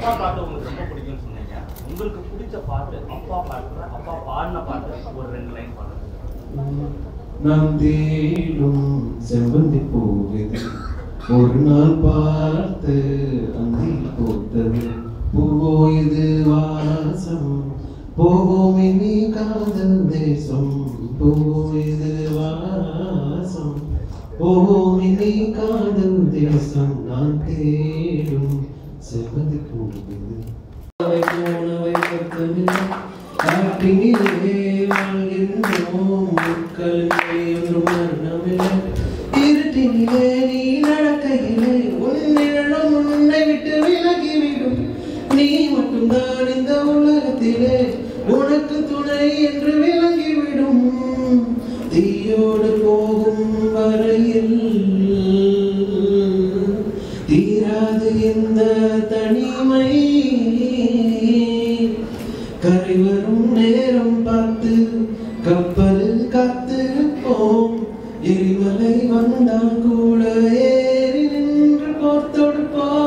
அப்பா பாட்டு உங்களுக்கு ரொம்ப பிடிக்கும்னு சொன்னீங்க உங்களுக்கு பிடிச்ச பாட்டு அப்பா பாட்டுல அப்பா பாடின பாட்டு ஒரு ரெண்டு லைன் பாடுங்க நாம் தேடும் செவ்வந்தி போகுது ஒரு நாள் பார்த்து அந்தி போத்தது பூவோ இது வாசம் போவோம் இனி காதல் தேசம் போவோம் இது வாசம் போவோம் இனி காதல் தேசம் நான் தேடும் செவ்வந்தி போகுது அவை போனவை பொறுத்தமில்லை காட்டினிலே வாழ்கின்றோம் முட்களிலே ஒன்றும் மரணமில்லை இருட்டினிலே நீ நடக்கையிலே உன் நிழலும் உன்னை விட்டு விலகிவிடும் நீ மட்டும்தான் இந்த உலகத்திலே உனக்கு துணை என்று விளங்கிவிடும் தீயோடு போகும் வரையில் தீராது இந்த தனிமை கரை வரும் நேரம் பார்த்து கப்பலில் காத்திருப்போம் எரிமலை வந்தால் கூட ஏறி நின்று போர் தொடுப்போம்